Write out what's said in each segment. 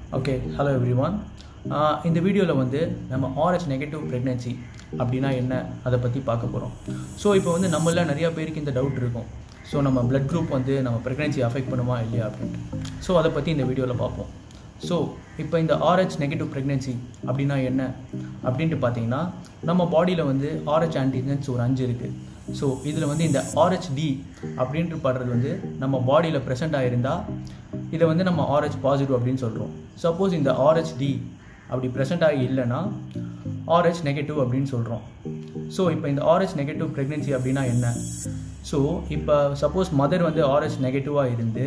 okay hello everyone இந்த வீடியோவில் வந்து நம்ம ஆர்ஹெச் நெகட்டிவ் ப்ரெக்னென்சி அப்படின்னா என்ன அதை பற்றி பார்க்க போகிறோம் ஸோ இப்போ வந்து நம்மள நிறையா பேருக்கு இந்த டவுட் இருக்கும் ஸோ நம்ம பிளட் குரூப் வந்து நம்ம ப்ரெக்னென்சி அஃபெக்ட் பண்ணுமா இல்லையா அப்படின்ட்டு ஸோ அதை பற்றி இந்த வீடியோவில் பார்ப்போம் ஸோ இப்போ இந்த ஆர்ஹெச் நெகட்டிவ் ப்ரெக்னென்சி அப்படின்னா என்ன அப்படின்ட்டு பார்த்தீங்கன்னா நம்ம பாடியில் வந்து ஆர்ஹெச் ஆன்டிஜன்ஸ் ஒரு அஞ்சு இருக்குது ஸோ இதில் வந்து இந்த ஆர்ஹெச்டி அப்படின்ட்டு படுறது வந்து நம்ம பாடியில் ப்ரெசென்ட் ஆகிருந்தா இதை வந்து நம்ம ஆர்ஹெச் பாசிட்டிவ் அப்படின்னு சொல்கிறோம் சப்போஸ் இந்த ஆர்ஹெச்டி அப்படி ப்ரெசென்ட் ஆகி இல்லைன்னா ஆர்ஹெச் நெகட்டிவ் அப்படின்னு சொல்கிறோம் ஸோ இப்போ இந்த ஆர்ஹெச் நெகட்டிவ் ப்ரெக்னென்சி அப்படின்னா என்ன ஸோ இப்போ சப்போஸ் மதர் வந்து ஆர்ஹெச் நெகட்டிவாக இருந்து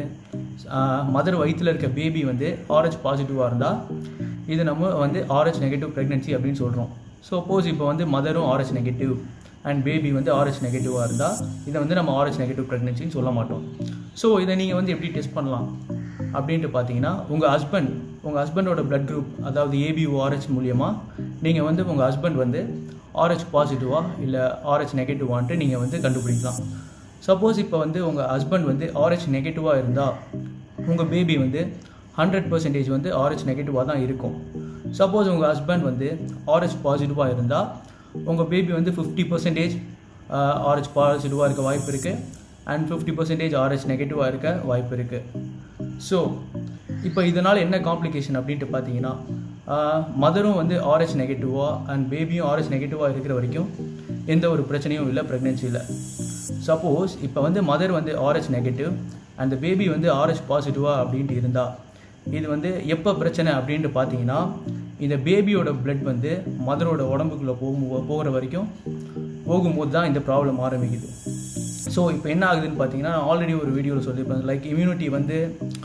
மதர் வயிற்றில் இருக்க பேபி வந்து ஆர்ஹெச் பாசிட்டிவாக இருந்தால் இது நம்ம வந்து ஆர்ஹெச் நெகட்டிவ் ப்ரெக்னென்சி அப்படின்னு சொல்கிறோம் சப்போஸ் இப்போ வந்து மதரும் ஆர்ஹெச் நெகட்டிவ் அண்ட் பேபி வந்து ஆர்ஹெச் நெகட்டிவாக இருந்தால் இதை வந்து நம்ம ஆர்ஹெச் நெகட்டிவ் ப்ரெக்னென்சின்னு சொல்ல மாட்டோம் ஸோ இதை நீங்கள் வந்து எப்படி டெஸ்ட் பண்ணலாம் அப்படின்ட்டு பார்த்தீங்கன்னா உங்கள் ஹஸ்பண்ட் உங்கள் ஹஸ்பண்டோட பிளட் குரூப் அதாவது ஏபிஓ ஆர்ஹெச் மூலியமாக நீங்கள் வந்து உங்கள் ஹஸ்பண்ட் வந்து ஆர்ஹெச் பாசிட்டிவாக இல்லை ஆர்ஹெச் நெகட்டிவான்ட்டு நீங்கள் வந்து கண்டுபிடிக்கலாம் சப்போஸ் இப்போ வந்து உங்கள் ஹஸ்பண்ட் வந்து ஆர்ஹெச் நெகட்டிவாக இருந்தால் உங்கள் பேபி வந்து ஹண்ட்ரட் பர்சன்டேஜ் வந்து ஆர்ஹெச் நெகட்டிவாக தான் இருக்கும் சப்போஸ் உங்கள் ஹஸ்பண்ட் வந்து ஆர்ஹெச் பாசிட்டிவாக இருந்தால் உங்கள் பேபி வந்து ஃபிஃப்டி பர்சன்டேஜ் ஆர்ஹெச் பாசிட்டிவாக இருக்க வாய்ப்பு இருக்குது அண்ட் ஃபிஃப்டி பர்சன்டேஜ் ஆர்ஹெச் நெகட்டிவாக இருக்க வாய்ப்பு இருக்குது ஸோ இப்போ இதனால் என்ன காம்ப்ளிகேஷன் அப்படின்ட்டு பார்த்தீங்கன்னா மதரும் வந்து ஆர்ஹெச் நெகட்டிவாக அண்ட் பேபியும் ஆர்ஹெச் நெகட்டிவாக இருக்கிற வரைக்கும் எந்த ஒரு பிரச்சனையும் இல்லை ப்ரெக்னென்சியில் சப்போஸ் இப்போ வந்து மதர் வந்து ஆர்ஹெச் நெகட்டிவ் அந்த பேபி வந்து ஆர்ஹெச் பாசிட்டிவாக அப்படின்ட்டு இருந்தால் இது வந்து எப்போ பிரச்சனை அப்படின்ட்டு பார்த்தீங்கன்னா இந்த பேபியோட பிளட் வந்து மதரோட உடம்புக்குள்ளே போகும் போகிற வரைக்கும் போகும்போது தான் இந்த ப்ராப்ளம் ஆரம்பிக்குது ஸோ இப்போ என்ன ஆகுதுன்னு பார்த்தீங்கன்னா நான் ஆல்ரெடி ஒரு வீடியோவில் சொல்லியிருப்பேன் லைக் இம்யூனிட்டி வந்து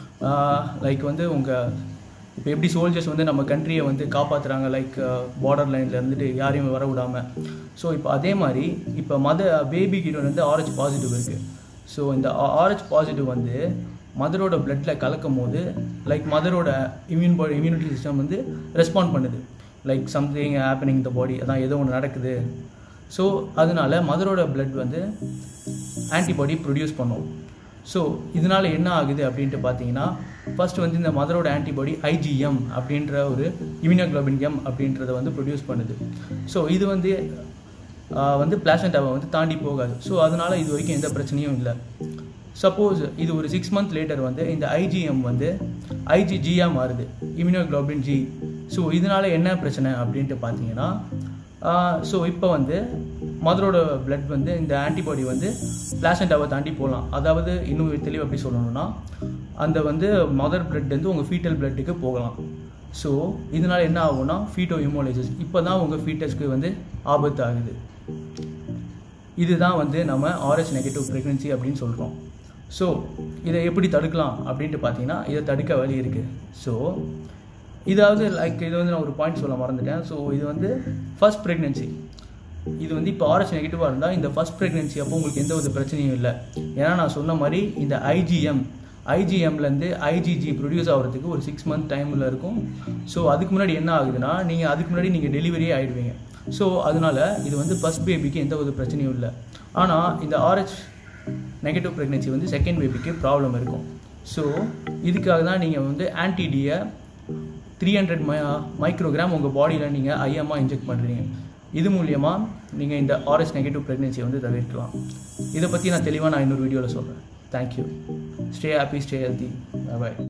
லைக் வந்து உங்கள் இப்போ எப்படி சோல்ஜர்ஸ் வந்து நம்ம கண்ட்ரியை வந்து காப்பாற்றுறாங்க லைக் பார்டர் லைனில் இருந்துட்டு யாரையும் வர விடாமல் ஸோ இப்போ அதே மாதிரி இப்போ மத பேபி கிட்ட வந்து ஆர்ஹெச் பாசிட்டிவ் இருக்குது ஸோ இந்த ஆர்ஹெச் பாசிட்டிவ் வந்து மதரோட பிளட்டில் கலக்கும் போது லைக் மதரோட இம்யூன் பாடி இம்யூனிட்டி சிஸ்டம் வந்து ரெஸ்பாண்ட் பண்ணுது like something happening the body அதான் ஏதோ ஒன்று நடக்குது ஸோ அதனால மதரோட பிளட் வந்து ஆன்டிபாடி ப்ரொடியூஸ் பண்ணும் ஸோ இதனால் என்ன ஆகுது அப்படின்ட்டு பார்த்தீங்கன்னா ஃபர்ஸ்ட் வந்து இந்த மதரோட ஆன்டிபாடி ஐஜிஎம் அப்படின்ற ஒரு இம்யூனோக்ளோபின் எம் அப்படின்றத வந்து ப்ரொடியூஸ் பண்ணுது ஸோ இது வந்து வந்து பிளாசண்டாவை வந்து தாண்டி போகாது ஸோ அதனால் இது வரைக்கும் எந்த பிரச்சனையும் இல்லை சப்போஸ் இது ஒரு சிக்ஸ் மந்த் லேட்டர் வந்து இந்த ஐஜிஎம் வந்து ஐஜிஜியாக மாறுது இம்யூனோக்ளோபின் ஜி ஸோ இதனால் என்ன பிரச்சனை அப்படின்ட்டு பார்த்தீங்கன்னா ஸோ இப்போ வந்து மதரோட பிளட் வந்து இந்த ஆன்டிபாடி வந்து பிளாசண்டாவை தாண்டி போகலாம் அதாவது இன்னும் தெளிவாக எப்படி சொல்லணும்னா அந்த வந்து மதர் பிளட் வந்து உங்கள் ஃபீட்டல் பிளட்டுக்கு போகலாம் ஸோ இதனால் என்ன ஆகும்னா ஃபீட்டோ இமோலைசிஸ் இப்போ தான் உங்கள் ஃபீட்டஸ்க்கு வந்து ஆபத்து ஆகுது இதுதான் வந்து நம்ம ஆர்ஹெச் நெகட்டிவ் ப்ரெக்னென்சி அப்படின்னு சொல்கிறோம் ஸோ இதை எப்படி தடுக்கலாம் அப்படின்ட்டு பார்த்தீங்கன்னா இதை தடுக்க வழி இருக்குது ஸோ இதாவது லைக் இது வந்து நான் ஒரு பாயிண்ட் சொல்ல மறந்துட்டேன் ஸோ இது வந்து ஃபர்ஸ்ட் ப்ரெக்னென்சி இது வந்து இப்போ ஆர்ஹெச் நெகட்டிவாக இருந்தால் இந்த ஃபர்ஸ்ட் ப்ரெக்னென்சி அப்போ உங்களுக்கு எந்த ஒரு பிரச்சனையும் இல்லை ஏன்னா நான் சொன்ன மாதிரி இந்த ஐஜிஎம் ஐஜிஎம்லேருந்து ஐஜிஜி ப்ரொடியூஸ் ஆகிறதுக்கு ஒரு சிக்ஸ் மந்த் டைமில் இருக்கும் ஸோ அதுக்கு முன்னாடி என்ன ஆகுதுன்னா நீங்கள் அதுக்கு முன்னாடி நீங்கள் டெலிவரியே ஆகிடுவீங்க ஸோ அதனால் இது வந்து ஃபஸ்ட் பேபிக்கு எந்த ஒரு பிரச்சனையும் இல்லை ஆனால் இந்த ஆர்ஹெச் நெகட்டிவ் ப்ரெக்னென்சி வந்து செகண்ட் பேபிக்கு ப்ராப்ளம் இருக்கும் ஸோ இதுக்காக தான் நீங்கள் வந்து ஆன்டிடியை த்ரீ ஹண்ட்ரட் மை மைக்ரோகிராம் உங்கள் பாடியில் நீங்கள் ஐஎம்மாக இன்ஜெக்ட் பண்ணுறீங்க இது மூலியமாக நீங்கள் இந்த ஆர்எஸ் நெகட்டிவ் ப்ரெக்னென்சியை வந்து தவிர்க்கலாம் இதை பற்றி நான் தெளிவாக நான் இன்னொரு வீடியோவில் சொல்கிறேன் thank you stay happy stay healthy பாய்